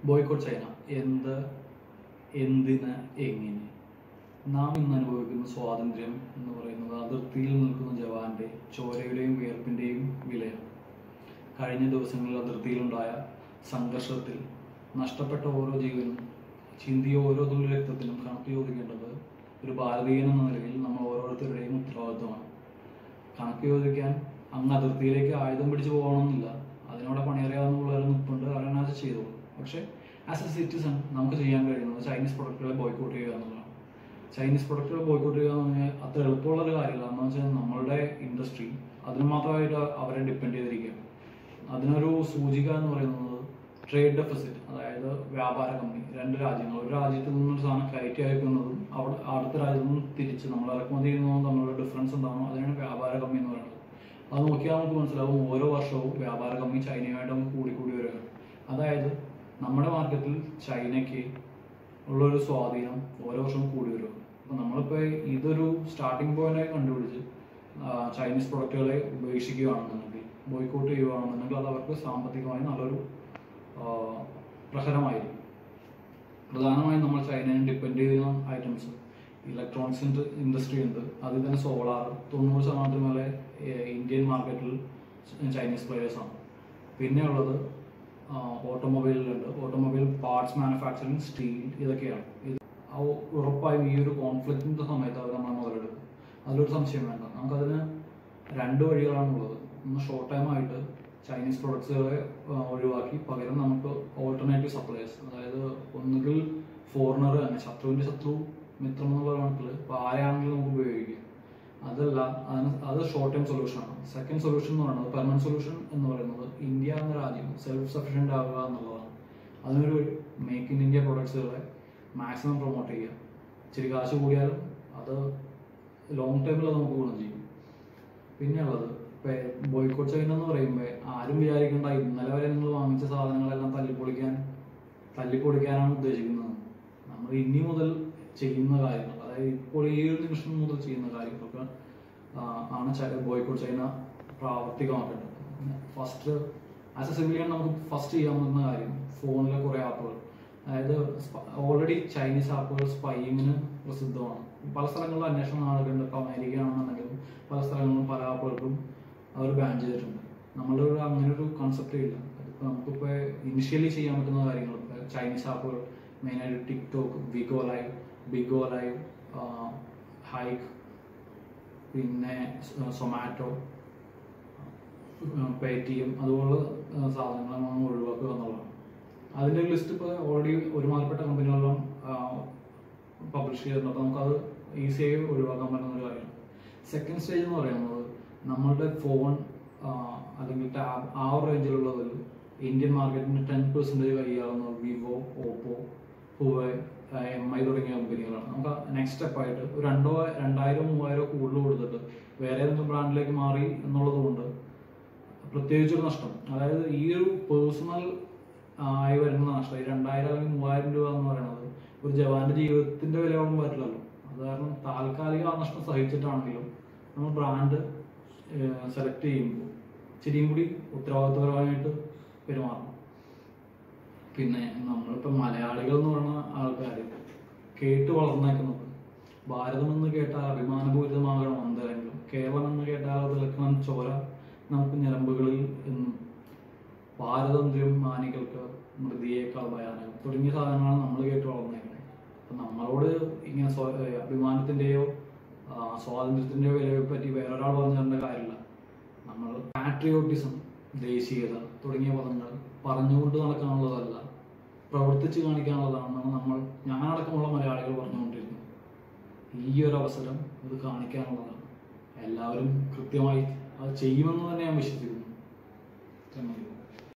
boycott China എന്ത് എന്തിന് എങ്ങനെ നാം ഇന്ന് അനുഭവിക്കുന്ന സ്വാതന്ത്ര്യം എന്ന് പറയുന്നത് അതിർത്തിയിൽ നിൽക്കുന്ന ജവാന്റെ ചോരയുടെയും വിയർപ്പിന്റെയും വിലയാണ് കഴിഞ്ഞ ദിവസങ്ങളിൽ അതിർത്തിയിലുണ്ടായ സംഘർഷത്തിൽ നഷ്ടപ്പെട്ട ഓരോ ജീവനും ചിന്തിയ ഓരോ തുള്ളി രക്തത്തിനും കണക്ക് ചോദിക്കേണ്ടത് ഒരു ഭാരതീയൻ എന്ന നിലയിൽ നമ്മൾ ഓരോരുത്തരുടെയും ഉത്തരവാദിത്വമാണ് കണക്ക് ചോദിക്കാൻ അങ്ങ് അതിർത്തിയിലേക്ക് ആയുധം പിടിച്ച് പോകണമെന്നില്ല അതിനോടെ പണിയറിയാവുന്ന പിള്ളേർ നിൽപ്പുണ്ട് അവരെന്നാ ചെയ്തോളൂ പക്ഷേ ആസ് എ സിറ്റിസൺ നമുക്ക് ചെയ്യാൻ കഴിയുന്നത് ചൈനീസ് പ്രൊഡക്റ്റുകളെ ബോയ്ക്കോട്ട് ചെയ്യുക എന്നുള്ളതാണ് ചൈനീസ് പ്രൊഡക്റ്റുകൾ ബോയ്ക്കോട്ട് ചെയ്യുക എന്ന് പറഞ്ഞാൽ അത്ര എളുപ്പമുള്ള ഒരു കാര്യമില്ല എന്ന് വെച്ചാൽ നമ്മളുടെ ഇൻഡസ്ട്രി അതിന് മാത്രമായിട്ട് അവരെ ഡിപ്പെൻഡ് ചെയ്തിരിക്കുകയാണ് അതിനൊരു സൂചിക എന്ന് പറയുന്നത് ട്രേഡ് ഡെഫിസിറ്റ് അതായത് വ്യാപാര കമ്പനി രണ്ട് രാജ്യങ്ങൾ ഒരു രാജ്യത്ത് നിന്നൊരു സാധനം കയറ്റി അയക്കുന്നതും അവിടെ അടുത്ത രാജ്യത്ത് നിന്ന് തിരിച്ച് നമ്മൾ ഇറക്കുമതി ചെയ്യുന്നതും തമ്മിലുള്ള ഡിഫറൻസ് എന്താണോ അതിനാണ് വ്യാപാര കമ്മി എന്ന് പറയുന്നത് അത് നോക്കിയാൽ നമുക്ക് മനസ്സിലാവും ഓരോ വർഷവും വ്യാപാര കമ്മി ചൈനയുമായിട്ട് നമുക്ക് കൂടി കൂടി വരികയാണ് അതായത് നമ്മുടെ മാർക്കറ്റിൽ ചൈനയ്ക്ക് ഉള്ളൊരു സ്വാധീനം ഓരോ വർഷവും കൂടി വരും അപ്പോൾ നമ്മളിപ്പോൾ ഇതൊരു സ്റ്റാർട്ടിംഗ് പോയിന്റായി കണ്ടുപിടിച്ച് ആ, ചൈനീസ് പ്രൊഡക്റ്റുകളെ ഉപേക്ഷിക്കുകയാണെന്നുണ്ടെങ്കിൽ ബോയ്ക്കോട്ട് ചെയ്യുകയാണെന്നുണ്ടെങ്കിൽ അത് അവർക്ക് സാമ്പത്തികമായി നല്ലൊരു ആ, പ്രഹരമായിരിക്കും പ്രധാനമായും നമ്മൾ ചൈനയെ ഡിപ്പെൻഡ് ചെയ്യുന്ന ഐറ്റംസ് ഇലക്ട്രോണിക്സ് ഇൻഡസ്ട്രി ഉണ്ട് അതിൽ തന്നെ സോളാർ തൊണ്ണൂറ് ശതമാനത്തിന് മേലെ ഏഹ്, ഇന്ത്യൻ മാർക്കറ്റിൽ ചൈനീസ് പ്ലേയേഴ്സ് ആണ് പിന്നെ ഉള്ളത് ഓട്ടോമൊബൈലിലുണ്ട് ഓട്ടോമൊബൈൽ പാർട്സ് മാനുഫാക്ചറിങ് സ്റ്റീൽ ഇതൊക്കെയാണ് ഇത് ആ ഉറപ്പായും ഈ ഒരു കോൺഫ്ലിക്റ്റിന്റെ സമയത്ത് അവർ നമ്മളെ മുതലെടുക്കും അതിലൊരു സംശയം വേണ്ട നമുക്കതിന് രണ്ട് വഴികളാണുള്ളത് ഒന്ന് ഷോർട്ട് ടൈം ആയിട്ട് ചൈനീസ് പ്രൊഡക്ട്സുകളെ ഒഴിവാക്കി പകരം നമുക്ക് ഓൾട്ടർനേറ്റീവ് സപ്ലൈസ് അതായത് ഒന്നുകിൽ ഫോറിനർ തന്നെ ശത്രുവിന്റെ ശത്രു മിത്രം എന്നുള്ള കണക്കിൽ ഇപ്പോൾ ആരെയാണെങ്കിലും നമുക്ക് ഉപയോഗിക്കാം അതല്ല അതിന് അത് ഷോർട്ട് ടൈം സൊല്യൂഷൻ ആണ് സെക്കൻഡ് സൊല്യൂഷൻ എന്ന് പറയുന്നത് പെർമനന്റ് സൊല്യൂഷൻ എന്ന് പറയുന്നത് ഇന്ത്യ എന്ന രാജ്യം സെൽഫ് സഫീഷ്യന്റ് ആവുക എന്നുള്ളതാണ് അതിനൊരു മേക്ക് ഇൻ ഇന്ത്യ പ്രൊഡക്ട്സുകളെ മാക്സിമം പ്രൊമോട്ട് ചെയ്യുക ഇച്ചിരി കാശ് കൂടിയാലും അത് ലോങ് ടൈമിൽ അത് നമുക്ക് ഗുണം ചെയ്യും പിന്നെയുള്ളത് ബോയ്ക്കോട്ട് ചൈന എന്ന് പറയുമ്പോൾ ആരും വിചാരിക്കേണ്ട ഇന്നലെ വരെ നിങ്ങൾ വാങ്ങിച്ച സാധനങ്ങളെല്ലാം തല്ലിപ്പൊളിക്കാൻ തല്ലിപ്പൊളിക്കാനാണ് ഉദ്ദേശിക്കുന്നത് നമ്മൾ ഇനി മുതൽ ചെയ്യുന്ന കാര്യങ്ങൾ അതായത് ഇപ്പോൾ ഈ ഒരു നിമിഷം മുതൽ ചെയ്യുന്ന കാര്യങ്ങളൊക്കെ ആ, ആണ് ബോയ്ക്കോട്ട് ചൈന പ്രാവർത്തികമാക്കേണ്ടത് ഫസ്റ്റ് ആസ് എ സിവിലിയൻ നമുക്ക് ഫസ്റ്റ് ചെയ്യാൻ പറ്റുന്ന കാര്യം ഫോണിലെ കുറേ ആപ്പുകൾ അതായത് ഓൾറെഡി ചൈനീസ് ആപ്പുകൾ സ്പൈയിങ്ങിന് പ്രസിദ്ധമാണ് പല സ്ഥലങ്ങളിലും അന്വേഷണം നടക്കുന്നുണ്ട് ഇപ്പോൾ അമേരിക്ക ആണെന്നുണ്ടെങ്കിലും പല സ്ഥലങ്ങളിലും പല ആപ്പുകൾക്കും അവർ ബാൻ ചെയ്തിട്ടുണ്ട് നമ്മളുടെ ഒരു അങ്ങനെ ഒരു കൺസെപ്റ്റേ ഇല്ല അതിപ്പോൾ നമുക്കിപ്പോൾ ഇനിഷ്യലി ചെയ്യാൻ പറ്റുന്ന കാര്യങ്ങൾ ഇപ്പൊ ചൈനീസ് ആപ്പുകൾ മെയിനായിട്ട് TikTok Vigo Live Bigo Live Hike പിന്നെ സൊമാറ്റോ പേ ടി എം അതുപോലുള്ള ആ, സാധനങ്ങൾ നമ്മൾ ഒഴിവാക്കുക എന്നുള്ളതാണ് അതിൻ്റെ ലിസ്റ്റ് ഇപ്പോൾ ഓൾറെഡി ഒരുമാതിരിപ്പെട്ട കമ്പനികളെല്ലാം പബ്ലിഷ് ചെയ്തിട്ടുണ്ട് അപ്പോൾ നമുക്കത് ഈസിയായി ഒഴിവാക്കാൻ പറ്റുന്ന ഒരു കാര്യമാണ് സെക്കൻഡ് സ്റ്റേജ് എന്ന് പറയുന്നത് നമ്മളുടെ ഫോൺ അല്ലെങ്കിൽ ടാബ് ആ ഒരു റേഞ്ചിലുള്ളതിൽ ഇന്ത്യൻ മാർക്കറ്റിന് ടെൻ പെർസെൻറ്റേജ് കൈയാവുന്ന Vivo Oppo Huawei M I തുടങ്ങിയ കമ്പനികളാണ് നമുക്ക് നെക്സ്റ്റ് സ്റ്റെപ്പായിട്ട് ഒരു രണ്ടോ രണ്ടായിരം മൂവായിരം കൂടുതൽ കൊടുത്തിട്ട് വേറെ ഏതെങ്കിലും ബ്രാൻഡിലേക്ക് മാറി എന്നുള്ളത് കൊണ്ട് പ്രത്യേകിച്ചൊരു നഷ്ടം അതായത് ഈ ഒരു പേഴ്സണൽ ആയി വരുന്ന നഷ്ടം ഈ രണ്ടായിരം അല്ലെങ്കിൽ മൂവായിരം രൂപ എന്ന് പറയുന്നത് ഒരു ജവാന്റെ ജീവിതത്തിന്റെ വില ഒന്നും പറ്റില്ലല്ലോ അത് കാരണം താൽക്കാലിക ആ നഷ്ടം സഹിച്ചിട്ടാണെങ്കിലും നമ്മൾ ബ്രാൻഡ് സെലക്ട് ചെയ്യുമ്പോൾ ഇച്ചിരിയും കൂടി ഉത്തരവാദിത്വപരമായിട്ട് പെരുമാറണം പിന്നെ നമ്മളിപ്പോൾ മലയാളികൾ എന്ന് പറയുന്ന ആൾക്കാർ കേട്ട് വളർന്നേക്കുന്നത് ഭാരതം എന്ന് കേട്ടാൽ അഭിമാനപൂരിതമാകണം എന്തെങ്കിലും കേരളം എന്ന് കേട്ടാൽ അത് തിളക്കണം ചോര നമുക്ക് ഞരമ്പുകളിൽ എന്നും പാരതന്ത്ര്യം മാനികൾക്ക് മൃതിയേക്കാൾ ഭയാനകം തുടങ്ങിയ സാധനങ്ങളാണ് നമ്മൾ കേട്ട് വളർന്നേക്കുന്നത് അപ്പം നമ്മളോട് ഇങ്ങനെ സ്വ- ഏഹ് അഭിമാനത്തിന്റെയോ ആ, സ്വാതന്ത്ര്യത്തിന്റെയോ വിലയെ പറ്റി വേറൊരാൾ പറഞ്ഞു തരേണ്ട കാര്യമില്ല നമ്മൾ പാട്രിയോട്ടിസം ദേശീയത തുടങ്ങിയ പദങ്ങൾ പറഞ്ഞുകൊണ്ട് നടക്കാനുള്ളതല്ല പ്രവർത്തിച്ച് കാണിക്കാനുള്ളതാണെന്നാണ് നമ്മൾ ഞാനടക്കമുള്ള മലയാളികൾ പറഞ്ഞുകൊണ്ടിരിക്കുന്നത് ഈ ഒരു അവസരം ഇത് കാണിക്കാനുള്ളതാണ് എല്ലാവരും കൃത്യമായി അത് ചെയ്യുമെന്ന് തന്നെ ഞാൻ വിശ്വസിക്കുന്നു താങ്ക് യു